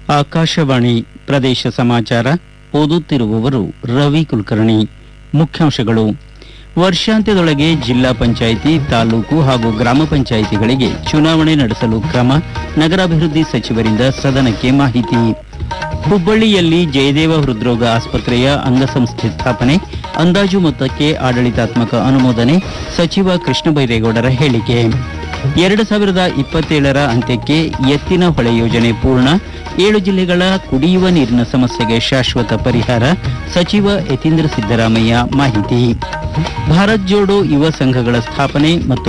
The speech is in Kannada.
ಆಕಾಶವಾಣಿ ಪ್ರದೇಶ ಸಮಾಚಾರ ಓದುತ್ತಿರುವವರು ರವಿ ಕುಲಕರ್ಣಿ ಮುಖ್ಯಾಂಶಗಳು ವರ್ಷಾಂತ್ಯದೊಳಗೆ ಜಿಲ್ಲಾ ಪಂಚಾಯಿತಿ ತಾಲೂಕು ಹಾಗೂ ಗ್ರಾಮ ಪಂಚಾಯಿತಿಗಳಿಗೆ ಚುನಾವಣೆ ನಡೆಸಲು ಕ್ರಮ ನಗರಾಭಿವೃದ್ಧಿ ಸಚಿವರಿಂದ ಸದನಕ್ಕೆ ಮಾಹಿತಿ ಹುಬ್ಬಳ್ಳಿಯಲ್ಲಿ ಜಯದೇವ ಹೃದ್ರೋಗ ಆಸ್ಪತ್ರೆಯ ಅಂಗಸಂಸ್ಥೆ ಸ್ಥಾಪನೆ ಅಂದಾಜು ಮೊತ್ತಕ್ಕೆ ಆಡಳಿತಾತ್ಮಕ ಅನುಮೋದನೆ ಸಚಿವ ಕೃಷ್ಣ ಬೈರೇಗೌಡರ ಹೇಳಿಕೆ ಎರಡು ಸಾವಿರದ ಇಪ್ಪತ್ತೇಳರ ಅಂತ್ಯಕ್ಕೆ ಎತ್ತಿನ ಹೊಳೆ ಯೋಜನೆ ಪೂರ್ಣ ಏಳು ಜಿಲ್ಲೆಗಳ ಕುಡಿಯುವ ನೀರಿನ ಸಮಸ್ಯೆಗೆ ಶಾಶ್ವತ ಪರಿಹಾರ ಸಚಿವ ಯತೀಂದ್ರ ಸಿದ್ದರಾಮಯ್ಯ ಮಾಹಿತಿ ಭಾರತ್ ಜೋಡೋ ಯುವ ಸಂಘಗಳ ಸ್ಥಾಪನೆ ಮತ್ತು